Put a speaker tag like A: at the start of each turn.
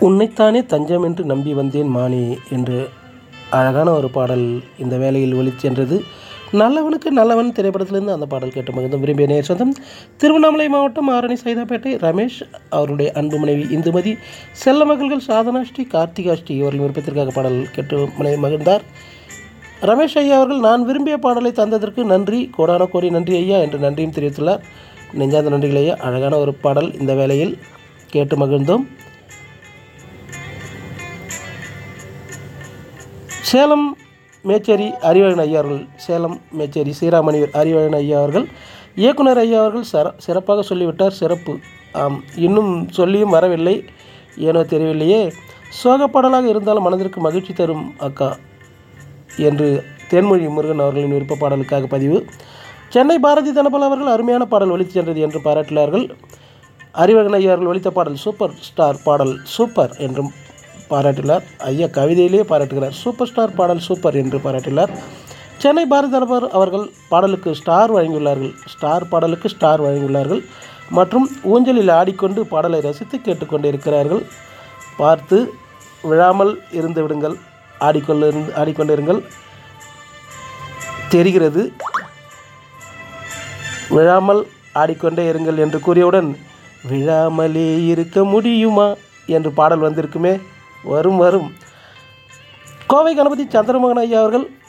A: உன்னைத்தானே தஞ்சம் என்று நம்பி வந்தேன் மானே என்று அழகான ஒரு பாடல் இந்த வேளையில் ஒலிச் சென்றது நல்லவனுக்கு நல்லவன் திரைப்படத்திலிருந்து அந்த பாடல் கேட்டு மகிழ்ந்து விரும்பிய நேர் சொந்தம் திருவண்ணாமலை மாவட்டம் ஆரணி சைதாப்பேட்டை ரமேஷ் அவருடைய அன்பு மனைவி இந்துமதி செல்ல மகள்கள் சாதனா ஸ்ரீ கார்த்திகா ஸ்ரீ அவர்களின் விருப்பத்திற்காக பாடல் கேட்டு மனை மகிழ்ந்தார் ரமேஷ் ஐயா அவர்கள் நான் விரும்பிய பாடலை தந்ததற்கு நன்றி கோடான கோடி நன்றி ஐயா என்று நன்றியும் தெரிவித்துள்ளார் நெஞ்சார்ந்த நன்றிகள் ஐயா அழகான ஒரு பாடல் இந்த வேளையில் கேட்டு மகிழ்ந்தோம் சேலம் மேச்சேரி அறிவழன் ஐயா அவர்கள் சேலம் மேச்சேரி ஸ்ரீராமணியர் அறிவழன் ஐயா அவர்கள் இயக்குனர் ஐயா அவர்கள் சிற சிறப்பாக சொல்லிவிட்டார் சிறப்பு ஆம் இன்னும் சொல்லியும் வரவில்லை ஏனோ தெரியவில்லையே சோகப்பாடலாக இருந்தாலும் மனதிற்கு மகிழ்ச்சி தரும் அக்கா என்று தேன்மொழி முருகன் அவர்களின் விருப்ப பாடலுக்காக பதிவு சென்னை பாரதி தனபால் அவர்கள் அருமையான பாடல் ஒலித்து சென்றது என்று பாராட்டினார்கள் அறிவழகன் ஐயா அவர்கள் ஒலித்த பாடல் சூப்பர் ஸ்டார் பாடல் சூப்பர் என்றும் பாராட்டினார் ஐயா கவிதையிலேயே பாராட்டுகிறார் சூப்பர் ஸ்டார் பாடல் சூப்பர் என்று பாராட்டினார் சென்னை பாரதி தனபால் அவர்கள் பாடலுக்கு ஸ்டார் வழங்கியுள்ளார்கள் ஸ்டார் பாடலுக்கு ஸ்டார் வழங்கியுள்ளார்கள் மற்றும் ஊஞ்சலில் ஆடிக்கொண்டு பாடலை ரசித்து கேட்டுக்கொண்டு இருக்கிறார்கள் பார்த்து விழாமல் இருந்து விடுங்கள் ஆடிக்கொண்டு இருந்து ஆடிக்கொண்டிருங்கள் தெரிகிறது விழாமல் ஆடிக்கொண்டே இருங்கள் என்று கூறியவுடன் விழாமலே இருக்க முடியுமா என்று பாடல் வந்திருக்குமே வரும் வரும் கோவை கணபதி சந்திரமோகன் ஐயா அவர்கள்